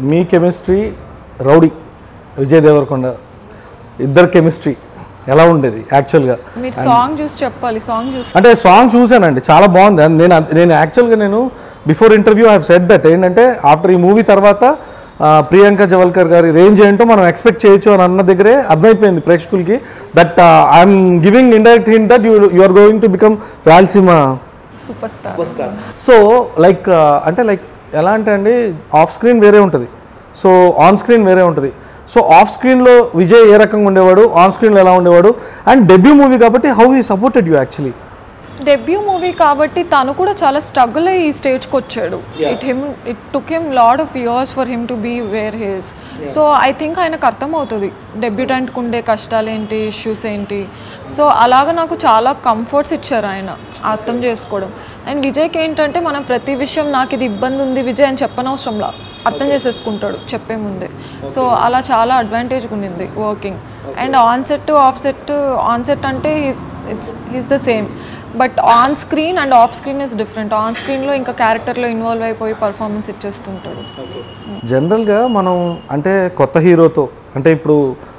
మీ chemistry rowdy Vijay Deverakonda ఇద్దరు chemistry ఎలా ఉండేది యాక్చువల్గా మీరు సాంగ్ చూసి చెప్పాలి సాంగ్ చూసి అంటే సాంగ్ చూశానండి చాలా బాగుంది అండ్ నేను అంత- నేను యాక్చువల్గా నేను before interview I set that ఏంటంటే ఆఫ్టర్ ఈ మూవీ తర్వాత ఆ, ప్రియాంక జవల్కర్ గారి రేంజ్ ఏంటో మనం ఎక్స్పెక్ట్ చేయొచ్చు అని అన్న దగ్గరే అర్థమైపోయింది ప్రేక్షకులకి that I'm giving indirect hint that you you are going to become Rayalaseema superstar so like అంటే లైక్ ఎలా అంటే అండి ఆఫ్ స్క్రీన్ వేరే ఉంటుంది సో ఆన్ స్క్రీన్ వేరే ఉంటుంది సో ఆఫ్ స్క్రీన్లో విజయ్ ఏ రకంగా ఉండేవాడు ఆన్ స్క్రీన్లో ఎలా ఉండేవాడు అండ్ డెబ్యూ మూవీ కాబట్టి how he supported you actually debut movie కాబట్టి తను కూడా చాలా స్ట్రగుల్ అయ్యి ఈ స్టేజ్కి వచ్చాడు it him it took him lot of years for him to be where his so I think ఆయనకు అర్థమవుతుంది డెబ్యూటెంట్కి ఉండే కష్టాలు ఏంటి ఇష్యూస్ ఏంటి సో అలాగ నాకు చాలా కంఫర్ట్స్ ఇచ్చారు ఆయన అర్థం చేసుకోవడం అండ్ విజయ్కి ఏంటంటే మనం ప్రతి విషయం నాకు ఇది ఇబ్బంది ఉంది విజయ్ అని చెప్పనవసరంలా అర్థం చేసేసుకుంటాడు చెప్పే ముందే సో అలా చాలా అడ్వాంటేజ్ ఉండింది working and on set off set on set అంటే it's is the same but on screen and off screen is different on స్క్రీన్లో ఇంకా క్యారెక్టర్లో ఇన్వాల్వ్ అయిపోయి పర్ఫార్మెన్స్ ఇచ్చేస్తుంటాడు జనరల్గా మనం అంటే కొత్త హీరోతో అంటే ఇప్పుడు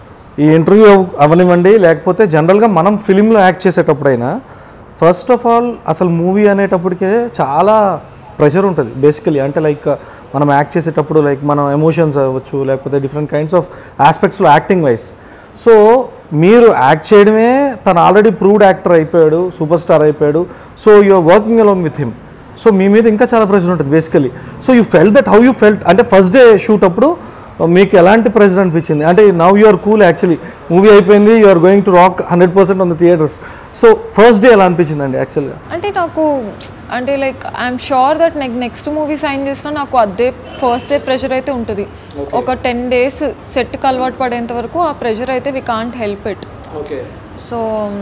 ఈ ఇంటర్వ్యూ అవనివ్వండి లేకపోతే జనరల్గా మనం ఫిలింలో యాక్ట్ చేసేటప్పుడైనా ఫస్ట్ ఆఫ్ ఆల్ అసలు మూవీ అనేటప్పటికే చాలా ప్రెషర్ ఉంటుంది బేసికలీ అంటే లైక్ మనం యాక్ట్ చేసేటప్పుడు లైక్ మనం ఎమోషన్స్ అవ్వచ్చు లేకపోతే డిఫరెంట్ కైండ్స్ ఆఫ్ ఆస్పెక్ట్స్లో యాక్టింగ్ వైస్ సో మీరు యాక్ట్ చేయడమే తను ఆల్రెడీ ప్రూవ్డ్ యాక్టర్ అయిపోయాడు సూపర్ స్టార్ అయిపోయాడు so you're working along with him so మీ మీద ఇంకా చాలా ప్రెషర్ ఉంటుంది basically so you felt that how you felt అంటే ఫస్ట్ డే షూట్ అప్పుడు మీకు ఎలాంటి ప్రెషర్ అనిపించింది అంటే now you're cool actually movie అయిపోయింది you're going to rock hundred percent on the theatres so first day ఎలా అనిపించింది అండి యాక్చువల్గా అంటే నాకు అంటే లైక్ ఐఎమ్ షూర్ దట్ నెక్ నెక్స్ట్ మూవీ సైన్ చేసినా నాకు అదే ఫస్ట్ డే ప్రెషర్ అయితే ఉంటుంది ఒక టెన్ డేస్ సెట్కి అలవాటు పడేంత వరకు ఆ ప్రెషర్ అయితే we can't help it okay so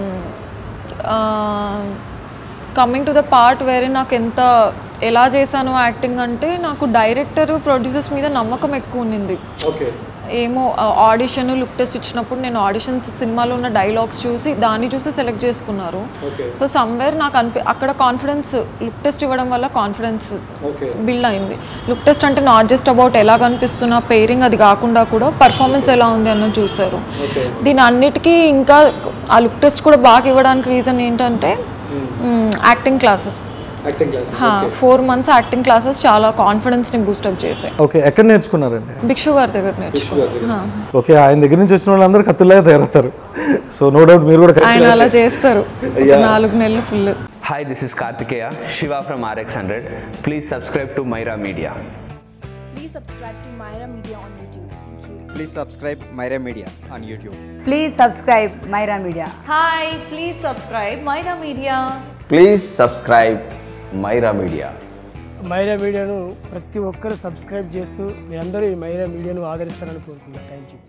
coming to the part వేరే నాకు ఎంత ఎలా చేశాను యాక్టింగ్ అంటే నాకు డైరెక్టర్ ప్రొడ్యూసర్స్ మీద నమ్మకం ఎక్కువ ఉన్నింది ఓకే ఏమో ఆడిషన్ లుక్ టెస్ట్ ఇచ్చినప్పుడు నేను ఆడిషన్స్ సినిమాలో ఉన్న డైలాగ్స్ చూసి దాన్ని చూసి సెలెక్ట్ చేసుకున్నారు ఓకే సో సమ్వేర్ నాకు అనిపి అక్కడ కాన్ఫిడెన్స్ లుక్ టెస్ట్ ఇవ్వడం వల్ల కాన్ఫిడెన్స్ ఓకే బిల్డ్ అయింది లుక్ టెస్ట్ అంటే నాట్ జస్ట్ అబౌట్ ఎలా కనిపిస్తున్నా పేరింగ్ అది కాకుండా కూడా పర్ఫార్మెన్స్ ఎలా ఉంది అన్నది చూసారు ఓకే దీని అన్నిటికీ ఇంకా ఆ లుక్ టెస్ట్ కూడా బాగా ఇవ్వడానికి రీజన్ ఏంటంటే acting classes acting class four months acting classes చాలా కాన్ఫిడెన్స్ని బూస్టప్ చేసాయి ఓకే ఎక్కడ నేర్చుకున్నారండి భిక్షు గారి దగ్గర నేర్చుకున్నా ఓకే ఆయన దగ్గర నుంచి వచ్చిన వాళ్ళందరూ కత్తుల్లాగా తయారవుతారు సో నో డౌట్ మీరు కూడా ఆయన అలా చేస్తారు ఒక నాలుగు నెలలు full Hi, this is Kartikeya, Shiva from RX100. Please subscribe to Myra Media. Please subscribe to Myra Media on YouTube. Thank you. Please subscribe Myra Media on YouTube. Please subscribe Myra Media. Hi, please subscribe Myra Media. Please subscribe Myra Media Myra మీడియాను ప్రతి ఒక్కరు subscribe చేస్తూ మీరందరూ ఈ మైరా మీడియాను ఆదరిస్తారని కోరుకుంటున్నాను thank you